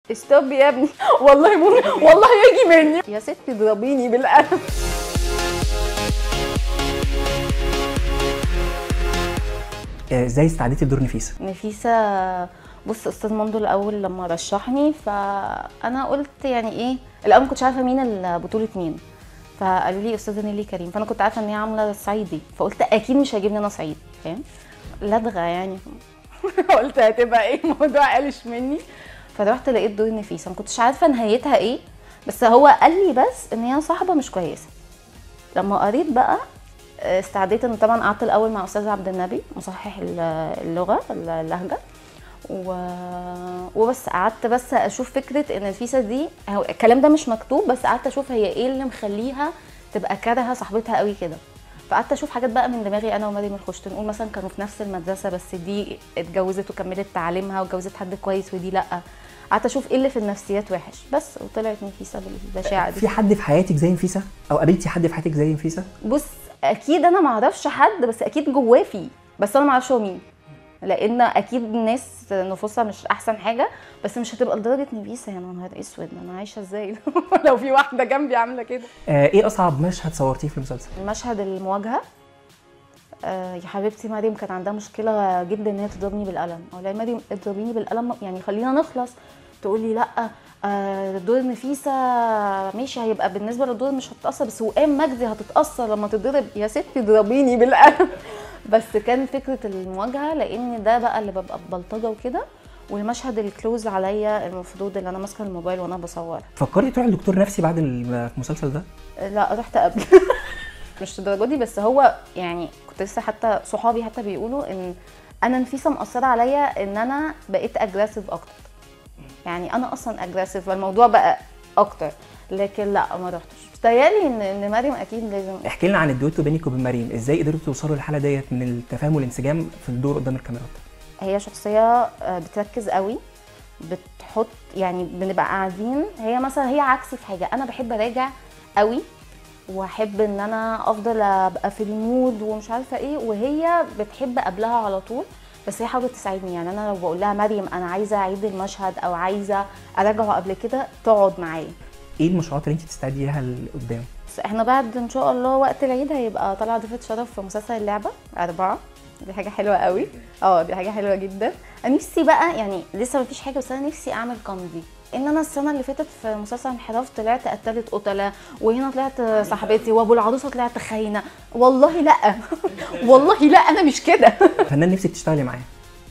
استوب يا ابني والله ممكن والله يجي مني يا ستي اضربيني بالقلم آه، ازاي استعديتي لدور نفيسه نفيسة بص استاذ مندو الاول لما رشحني فانا قلت يعني ايه الاول ما كنتش عارفه مين البطوله مين فقالوا لي استاذه نيلي كريم فانا كنت عارفه ان هي عامله صعيدي فقلت اكيد مش هيجيبني انا صعيد فاهم لدغه يعني قلت هتبقى ايه موضوع قالش مني فرحت لقيت دور نفيسه ما كنتش عارفه نهايتها ايه بس هو قال لي بس ان هي صاحبه مش كويسه لما قريت بقى استعديت ان طبعا قعدت الاول مع استاذ عبد النبي مصحح ال- اللغه اللهجه و... وبس قعدت بس اشوف فكره ان الفيسا دي هو الكلام ده مش مكتوب بس قعدت اشوف هي ايه اللي مخليها تبقى كارهه صاحبتها قوي كده فقعدت اشوف حاجات بقى من دماغي انا ومريم الخشت نقول مثلا كانوا في نفس المدرسه بس دي اتجوزت وكملت تعليمها واتجوزت حد كويس ودي لا قعدت اشوف ايه اللي في النفسيات وحش بس وطلعت نفيسه بالبشاعه دي في حد في حياتك زي نفيسه او قابلتي حد في حياتك زي نفيسه بص اكيد انا ما اعرفش حد بس اكيد جواه فيه بس انا ما اعرفش هو مين لان اكيد الناس نفوسها مش احسن حاجه بس مش هتبقى لدرجه نفيسه يا نهار اسود انا عايشه ازاي لو في واحده جنبي عامله كده آه، ايه اصعب مشهد صورتيه في المسلسل المشهد المواجهه آه يا حبيبتي مريم كان عندها مشكله جدا ان هي تضربني بالقلم اقول لها يا مريم اضربيني بالقلم يعني خلينا نخلص تقول لي لا آه دور نفيسه ماشي هيبقى بالنسبه للدور مش هتتاثر بس وقام مجدي هتتاثر لما تضرب يا ستي اضربيني بالقلم بس كان فكره المواجهه لان ده بقى اللي ببقى ببلطجه وكده والمشهد الكلوز عليا المفروض اللي انا ماسكه الموبايل وانا بصور فكرتي تروحي لدكتور نفسي بعد المسلسل ده لا رحت قبل مش الدرجه دي بس هو يعني كنت لسه حتى صحابي حتى بيقولوا ان انا نفيسه مأثره عليا ان انا بقيت اجريسيف اكتر يعني انا اصلا اجريسيف فالموضوع بقى اكتر لكن لا ما رحتش بتهيألي ان ان مريم اكيد لازم احكي لنا عن الدويتو بينك وبين مريم ازاي قدرتوا توصلوا للحاله ديت من التفاهم والانسجام في الدور قدام الكاميرات هي شخصيه آه، بتركز قوي بتحط يعني بنبقى قاعدين هي مثلا هي عكسي في حاجه انا بحب اراجع قوي واحب ان انا افضل ابقى في المود ومش عارفه ايه وهي بتحب قبلها على طول بس هي حاولت تساعدني يعني انا لو بقول لها مريم انا عايزه اعيد المشهد او عايزه اراجعه قبل كده تقعد معايا ايه المشروعات اللي انت تستعدي ليها لقدام بس احنا بعد ان شاء الله وقت العيد هيبقى طالعه ضيفه شرف في مسلسل اللعبه أربعة دي حاجة حلوة قوي اه دي حاجة حلوة جدا انا نفسي بقى يعني لسه مفيش حاجة بس انا نفسي اعمل كوميدي ان انا السنة اللي فاتت في مسلسل انحراف طلعت قتلت قتلة وهنا طلعت صاحبتي وابو العروسة طلعت خاينة والله لا والله لا انا مش كده فنان نفسك تشتغلي معاه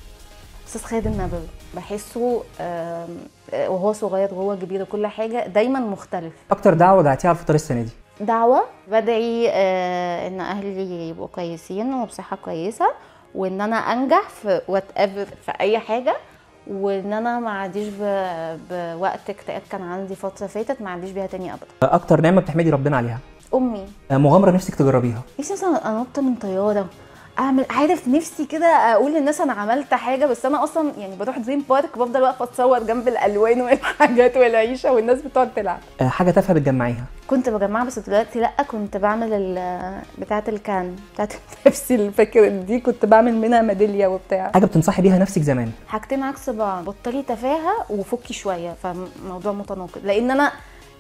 استاذ خالد النبوي بحسه آم، آه، وهو صغير وهو كبير وكل حاجة دايما مختلف اكتر دعوه دعتيها على الفطار السنه دي دعوة بدعي آه، ان اهلي يبقوا كويسين وبصحة كويسة وان انا انجح في وات ايفر في اي حاجة وان انا ما عاديش ب- بوقت اكتئاب كان عندي فترة فاتت ما عنديش بيها تاني ابدا اكتر نعمه بتحمدي ربنا عليها امي آه، مغامره نفسك تجربيها نفسي مثلا انط من طيارة اعمل عارف نفسي كده اقول للناس انا عملت حاجه بس انا اصلا يعني بروح دريم بارك بفضل واقفه اتصور جنب الالوان والحاجات والعيشه والناس بتقعد تلعب آه، حاجه تافهه بتجمعيها كنت بجمعها بس دلوقتي لا كنت بعمل ال- بتاعه الكان بتاعه البيبسي الفكرة دي كنت بعمل منها ميداليه وبتاع حاجه بتنصحي بيها نفسك زمان حاجتين عكس بعض بطلي تفاهه وفكي شويه فموضوع متناقض لان انا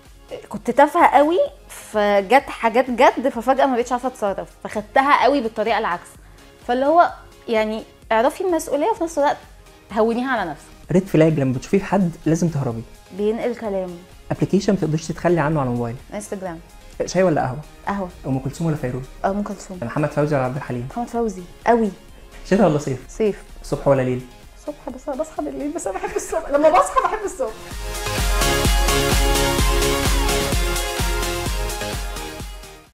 كنت تافهه قوي فجت حاجات جد ففجاه ما بقتش عارفه اتصرف فخدتها قوي بالطريقه العكس فاللي هو يعني اعرفي المسؤوليه وفي نفس الوقت هونيها على نفسك ريد فلاج لما بتشوفيه في حد لازم تهربي بينقل كلام ابلكيشن ما تقدريش تتخلي عنه على الموبايل انستجرام شاي ولا قهوه قهوه ام كلثوم ولا فيروز ام كلثوم محمد فوزي ولا عبد الحليم محمد فوزي قوي شتاء ولا صيف صيف الصبح ولا ليل الصبح بس انا بصحى بالليل بس انا بحب الصبح لما بصحى بحب الصبح